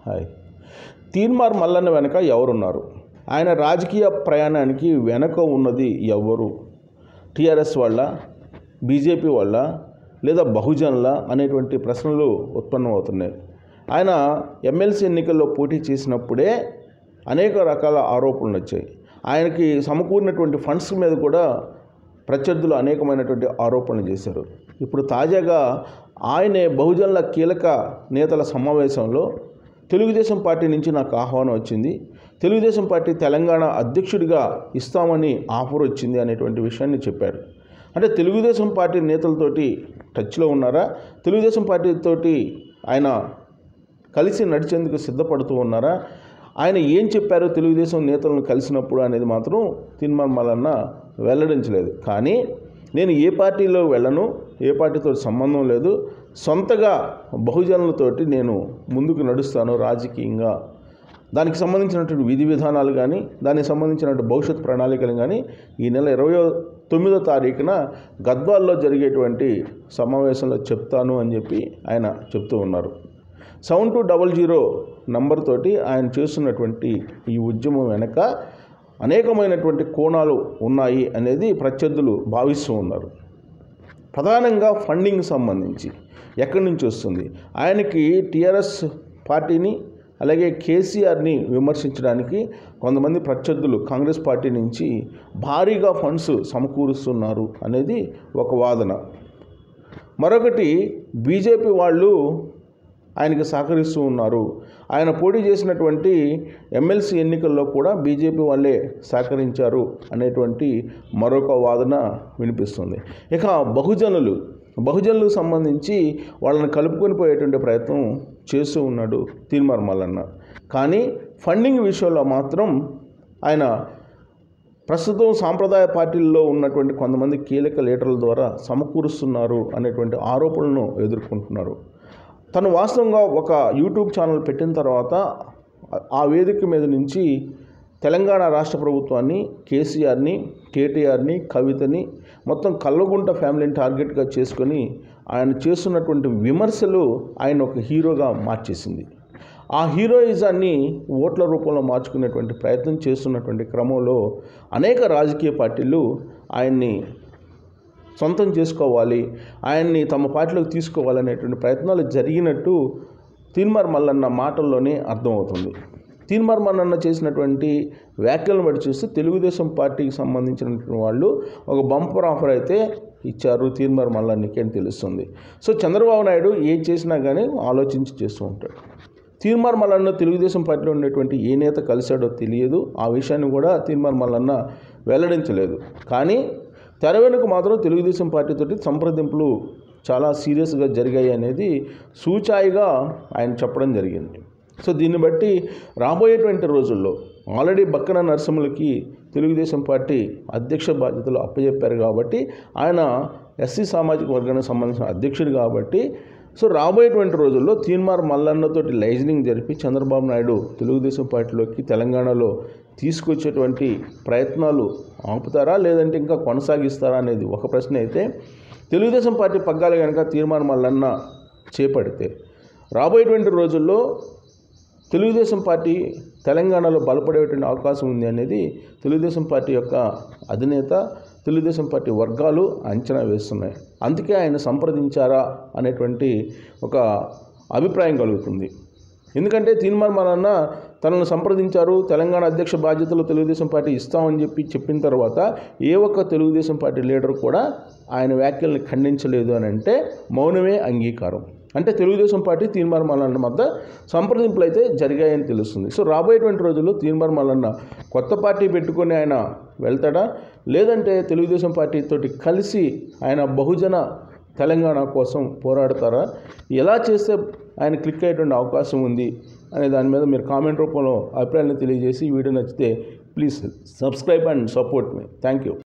hi Teenmar Mallanna వెనక ఎవరున్నారు ఆయన రాజకీయ ప్రయాణానికి వెనక ఉన్నది ఎవరు టీఆర్ఎస్ వాళ్ళ బీజేపీ వాళ్ళ లేదా బహుజనుల అనేటువంటి ప్రశ్నలు ఉత్పన్నమవుతున్నాయి ఆయన ఎమ్మెల్సీ ఎన్నికల్లో పోటీ చేసినప్పుడే అనేక రకాల ఆరోపణలు వచ్చాయి ఆయనకి సమకూరినటువంటి ఫండ్స్ మీద కూడా ప్రత్యర్థులు అనేకమైనటువంటి ఆరోపణలు చేశారు ఇప్పుడు తాజాగా ఆయనే బహుజనుల కీలక నేతల సమావేశంలో తెలుగుదేశం పార్టీ నుంచి నాకు ఆహ్వానం వచ్చింది తెలుగుదేశం పార్టీ తెలంగాణ అధ్యక్షుడిగా ఇస్తామని ఆఫర్ వచ్చింది అనేటువంటి విషయాన్ని చెప్పారు అంటే తెలుగుదేశం పార్టీ నేతలతోటి టచ్లో ఉన్నారా తెలుగుదేశం పార్టీతోటి ఆయన కలిసి నడిచేందుకు సిద్ధపడుతూ ఉన్నారా ఆయన ఏం చెప్పారో తెలుగుదేశం నేతలను కలిసినప్పుడు అనేది మాత్రం తిన్మార్ మల్లన్న వెల్లడించలేదు కానీ నేను ఏ పార్టీలో వెళ్ళను ఏ పార్టీతో సంబంధం లేదు సొంతగా బహుజనులతోటి నేను ముందుకు నడుస్తాను రాజకీయంగా దానికి సంబంధించినటువంటి విధి విధానాలు కానీ దానికి సంబంధించినటువంటి భవిష్యత్ ప్రణాళికలు కానీ ఈ నెల ఇరవై తొమ్మిదో తారీఖున గద్వాల్లో జరిగేటువంటి సమావేశంలో చెప్తాను అని చెప్పి ఆయన చెప్తూ ఉన్నారు seven two double zero number తోటి ఆయన చేస్తున్నటువంటి ఈ ఉద్యమం వెనక అనేకమైనటువంటి కోణాలు ఉన్నాయి అనేది ప్రత్యర్థులు భావిస్తూ ఉన్నారు ప్రధానంగా ఫండింగ్ సంబంధించి ఎక్కడి నుంచి వస్తుంది ఆయనకి టీఆర్ఎస్ పార్టీని అలాగే కేసీఆర్ని విమర్శించడానికి కొంతమంది ప్రత్యర్థులు కాంగ్రెస్ పార్టీ నుంచి భారీగా ఫండ్స్ సమకూరుస్తున్నారు అనేది ఒక వాదన మరొకటి బీజేపీ వాళ్ళు ఆయనకి సహకరిస్తూ ఉన్నారు ఆయన పోటీ చేసినటువంటి ఎమ్మెల్సీ ఎన్నికల్లో కూడా బీజేపీ వాళ్ళే సహకరించారు అనేటువంటి మరొక వాదన వినిపిస్తుంది ఇక బహుజనులు బహుజనులకు సంబంధించి వాళ్ళని కలుపుకొని పోయేటువంటి ప్రయత్నం చేస్తూ ఉన్నాడు తీన్మార్ మల్లన్న కానీ ఫండింగ్ విషయంలో మాత్రం ఆయన ప్రస్తుతం సాంప్రదాయ పార్టీల్లో ఉన్నటువంటి కొంతమంది కీలక లీడర్ల ద్వారా సమకూరుస్తున్నారు అనేటువంటి ఆరోపణలను ఎదుర్కొంటున్నారు తను వాస్తవంగా ఒక యూట్యూబ్ ఛానల్ పెట్టిన తర్వాత ఆ వేదిక మీద నుంచి తెలంగాణ రాష్ట్ర ప్రభుత్వాన్ని కేసీఆర్ని కేటీఆర్ని కవితని మొత్తం కల్లగుంట ఫ్యామిలీని టార్గెట్గా చేసుకొని ఆయన చేస్తున్నటువంటి విమర్శలు ఆయన ఒక హీరోగా మార్చేసింది ఆ హీరోయిజాన్ని ఓట్ల రూపంలో మార్చుకునేటువంటి ప్రయత్నం చేస్తున్నటువంటి క్రమంలో అనేక రాజకీయ పార్టీలు ఆయన్ని సొంతం చేసుకోవాలి ఆయన్ని తమ పార్టీలోకి తీసుకోవాలనేటువంటి ప్రయత్నాలు జరిగినట్టు తీన్మార్ మల్లన్న మాటల్లోనే అర్థమవుతుంది తీన్మార్ మల్లన్న చేసినటువంటి వ్యాఖ్యలను బట్టి చూస్తే తెలుగుదేశం పార్టీకి సంబంధించినటువంటి వాళ్ళు ఒక బంపర్ ఆఫర్ అయితే ఇచ్చారు తీన్మార్ మల్లన్నకి అని తెలుస్తుంది సో చంద్రబాబు నాయుడు ఏం చేసినా కానీ ఆలోచించి చేస్తూ ఉంటాడు తీర్మార్ మల్లన్న తెలుగుదేశం పార్టీలో ఉండేటువంటి ఏ నేత కలిశాడో తెలియదు ఆ విషయాన్ని కూడా తీర్మార్ మల్లన్న వెల్లడించలేదు కానీ తెర వెనుక మాత్రం తెలుగుదేశం పార్టీతోటి సంప్రదింపులు చాలా సీరియస్గా జరిగాయి అనేది సూచాయిగా ఆయన చెప్పడం జరిగింది సో దీన్ని బట్టి రాబోయేటువంటి రోజుల్లో ఆల్రెడీ బక్కన నరసింహులకి తెలుగుదేశం పార్టీ అధ్యక్ష బాధ్యతలు అప్పచెప్పారు కాబట్టి ఆయన ఎస్సీ సామాజిక వర్గానికి సంబంధించిన అధ్యక్షుడు కాబట్టి సో రాబోయేటువంటి రోజుల్లో తీన్మార్ మల్లన్నతోటి లైజనింగ్ జరిపి చంద్రబాబు నాయుడు తెలుగుదేశం పార్టీలోకి తెలంగాణలో తీసుకొచ్చేటువంటి ప్రయత్నాలు ఆపుతారా లేదంటే ఇంకా కొనసాగిస్తారా అనేది ఒక ప్రశ్న అయితే తెలుగుదేశం పార్టీ పగ్గాలు కనుక తీర్మానం మల్లన్న చేపడితే రాబోయేటువంటి రోజుల్లో తెలుగుదేశం పార్టీ తెలంగాణలో బలపడేటువంటి అవకాశం ఉంది అనేది తెలుగుదేశం పార్టీ యొక్క అధినేత తెలుగుదేశం పార్టీ వర్గాలు అంచనా వేస్తున్నాయి అందుకే ఆయన సంప్రదించారా అనేటువంటి ఒక అభిప్రాయం కలుగుతుంది ఎందుకంటే తీర్మానం మల్లన్న తనను సంప్రదించారు తెలంగాణ అధ్యక్ష బాధ్యతలు తెలుగుదేశం పార్టీ ఇస్తామని చెప్పి చెప్పిన తర్వాత ఏ ఒక్క తెలుగుదేశం పార్టీ లీడర్ కూడా ఆయన వ్యాఖ్యల్ని ఖండించలేదు అని అంటే మౌనమే అంగీకారం అంటే తెలుగుదేశం పార్టీ తీర్మానం మల్లన్న మధ్య సంప్రదింపులు అయితే జరిగాయని తెలుస్తుంది సో రాబోయేటువంటి రోజుల్లో తీర్మానం మల్లన్న కొత్త పార్టీ పెట్టుకొని ఆయన వెళ్తాడా లేదంటే తెలుగుదేశం పార్టీతోటి కలిసి ఆయన బహుజన తెలంగాణ కోసం పోరాడతారా ఎలా చేస్తే ఆయన క్లిక్ అయ్యేటువంటి అవకాశం ఉంది అనే దాని మీద మీరు కామెంట్ రూపంలో అభిప్రాయాన్ని తెలియజేసి ఈ వీడియో నచ్చితే ప్లీజ్ సబ్స్క్రైబ్ అండ్ సపోర్ట్ మీ థ్యాంక్ యూ